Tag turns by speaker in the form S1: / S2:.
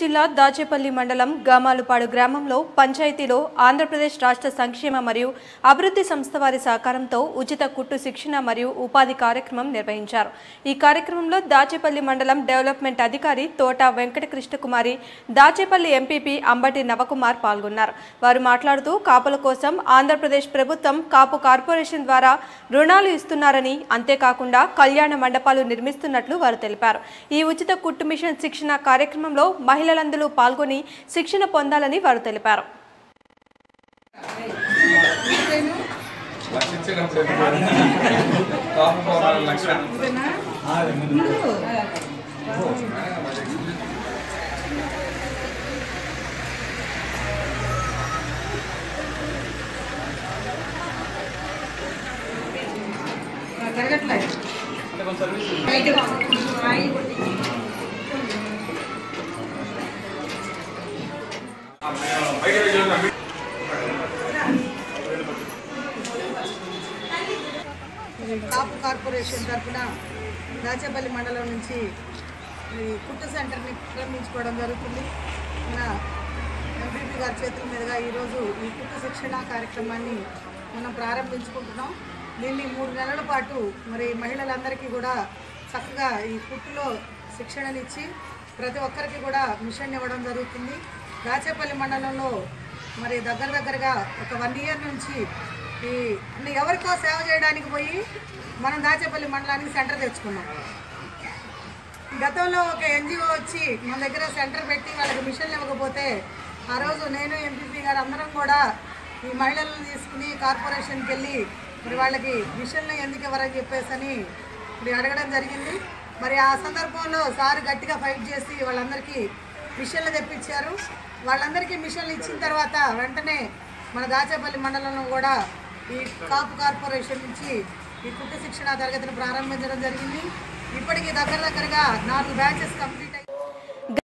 S1: జిల్లా దాచేపల్లి మండలం గామాలుపాడు గ్రామంలో పంచాయతీలో ఆంధ్రప్రదేశ్ రాష్ట్ర సంక్షేమ మరియు అభివృద్ధి సంస్థ వారి సహకారంతో ఉచిత కుట్టు శిక్షణ మరియు ఉపాధి కార్యక్రమం నిర్వహించారు ఈ కార్యక్రమంలో దాచేపల్లి మండలం డెవలప్మెంట్ అధికారి తోట వెంకట కృష్ణకుమారి దాచేపల్లి ఎంపీపీ అంబటి నవకుమార్ పాల్గొన్నారు వారు మాట్లాడుతూ కాపుల కోసం ఆంధ్రప్రదేశ్ ప్రభుత్వం కాపు కార్పొరేషన్ ద్వారా రుణాలు ఇస్తున్నారని అంతేకాకుండా కళ్యాణ మండపాలు నిర్మిస్తున్నట్లు వారు తెలిపారు ఈ ఉచిత కుట్టు మిషన్ శిక్షణ కార్యక్రమంలో మహిళలందరూ పాల్గొని శిక్షణ పొందాలని వారు తెలిపారు
S2: లక్షించడం కాపు పౌరాల లక్ష
S3: కాపు కార్పొరేషన్ తరఫున దాచేపల్లి మండలం నుంచి ఈ కుట్టు సెంటర్ని ప్రారంభించుకోవడం జరుగుతుంది మన ఎంపీపీ గారి చేతుల మీదుగా ఈరోజు ఈ కుట్టు శిక్షణ కార్యక్రమాన్ని మనం ప్రారంభించుకుంటున్నాం దీన్ని మూడు నెలల పాటు మరి మహిళలందరికీ కూడా చక్కగా ఈ కుట్టులో శిక్షణనిచ్చి ప్రతి ఒక్కరికి కూడా మిషన్ ఇవ్వడం జరుగుతుంది దాచేపల్లి మండలంలో మరి దగ్గర దగ్గరగా ఒక వన్ ఇయర్ నుంచి ఈ అంటే ఎవరికో సేవ చేయడానికి పోయి మనం దాచేపల్లి మండలానికి సెంటర్ తెచ్చుకున్నాం గతంలో ఒక ఎన్జిఓ వచ్చి మన దగ్గర సెంటర్ పెట్టి వాళ్ళకి మిషన్లు ఇవ్వకపోతే ఆ రోజు నేను ఎంపీపీ గారు అందరం కూడా ఈ మహిళలను తీసుకుని కార్పొరేషన్కి వెళ్ళి మరి వాళ్ళకి మిషన్లు ఎందుకు ఇవ్వరని చెప్పేసి అని మరి అడగడం జరిగింది మరి ఆ సందర్భంలో సార్ గట్టిగా ఫైట్ చేసి వాళ్ళందరికీ మిషన్లు తెప్పించారు వాళ్ళందరికీ మిషన్లు ఇచ్చిన తర్వాత వెంటనే మన దాచేపల్లి మండలంలో కూడా ఈ కాపు కార్పొరేషన్ నుంచి ఈ కుట్టు శిక్షణ తరగతిని ప్రారంభించడం జరిగింది ఇప్పటికి దగ్గర దగ్గరగా నాలుగు బ్యాచెస్ కంప్లీట్ అయ్యి